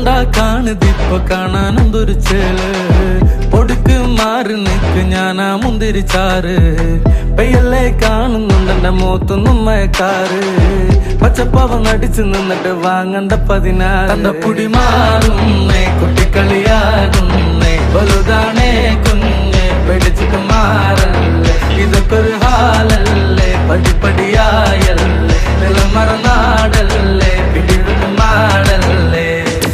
ഓടണ്ടാ കാണുതിപ്പൊ കാണാൻ എന്തൊരു ചേല് ഒടുക്ക് മാറി നിക്ക് ഞാനാ മുന്തിരിച്ചാറ് പെയ്യല്ലേ കാണുന്നുണ്ടെന്റെ മുഖത്തൊന്നും മയക്കാറ് പച്ചപ്പാവം അടിച്ചു നിന്നിട്ട് വാങ്ങണ്ട പതിനാറ് തന്റെ പുടി മാറുന്നേ കുട്ടിക്കളിയാകുന്നേ വലുതാണേ കുഞ്ഞ് പിടിച്ചിട്ട് മാറല്ലേ ഇതൊക്കെ ഒരു ഹാലല്ലേ പടിപ്പടിയായല്ലേ നിലമറനാടല്ലേ പിടിവിട്ട് മാടല്ലേ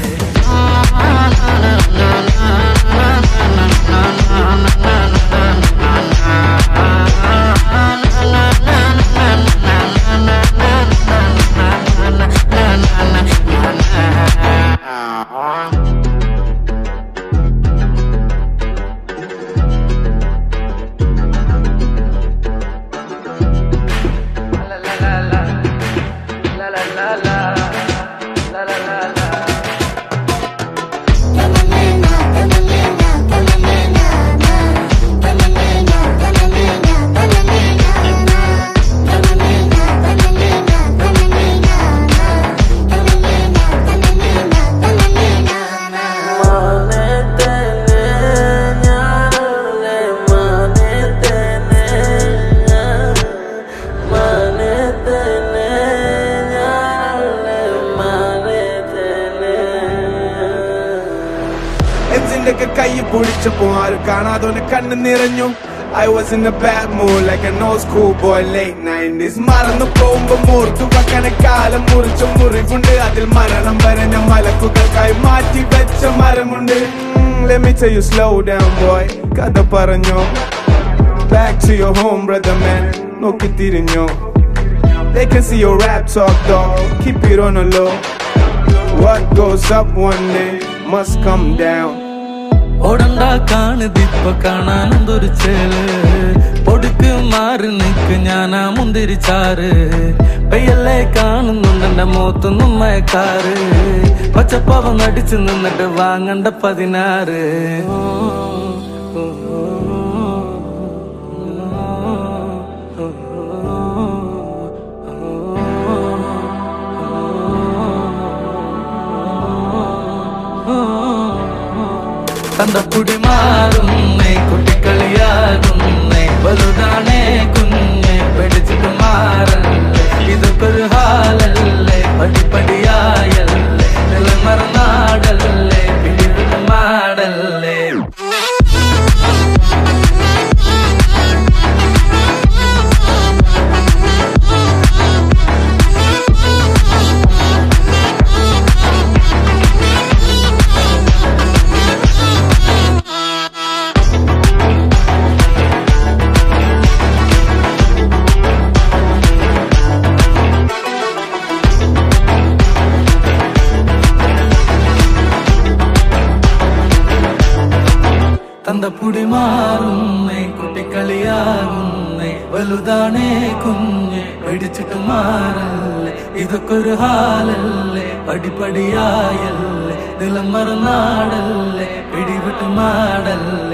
എച്ചിന്റെ ഒക്കെ കൈ പൊടിച്ചപ്പോ ആരും കാണാതെ കണ്ണ് നിറഞ്ഞു I was in a bad mood like an old school boy late 90s മറന്നു പോകുമ്പോ മൂർത്തു വെക്കണ കാലം മുറിച്ച മുറിവുണ്ട് അതിൽ മരണം വരഞ്ഞ മലക്കുകൾക്കായി മാറ്റി വെച്ച മരമുണ്ട് Mm, Let me tell you slow down boy കഥ പറഞ്ഞോ Back to your home brother man നോക്കി തിരിഞ്ഞോ They can see your rap talk dog Keep it on the low What goes up one day must come down ഓടണ്ടാ കാണുതിപ്പൊ കാണാൻ എന്തൊരു ചേല് ഒടുക്ക് മാറി നിക്ക് ഞാനാ മുന്തിരിച്ചാറ് പെയ്യല്ലേ കാണുന്നുണ്ടെന്റെ മുഖത്തൊന്നും മയക്കാറ് പച്ചപ്പാവം അടിച്ചു നിന്നിട്ട് വാങ്ങണ്ട പതിനാറ് തന്തപ്പുടി മാറുന്നേ കുട്ടിക്കളിയാകുന്നേ വലുതാണേ കുഞ്ഞ് പിടിച്ചിട്ട് മാറല്ലേ ഇതൊക്കെ ഒരു ഹാലല്ലേ പടിപ്പടിയായല്ലേ നിലമറനാടല്ലേ പിടിവിട്ട് മാടല്ലേ തന്തപ്പുടി മാറുന്നേ കുട്ടിക്കളിയാകുന്നേ വലുതാണേ കുഞ്ഞ് പിടിച്ചിട്ട് മാറല്ലേ ഇതൊക്കെ ഒരു ഹാലല്ലേ പടിപടിയായല്ലേ നിലം മറന്നാടല്ലേ പിടിവിട്ട് മാടല്ലേ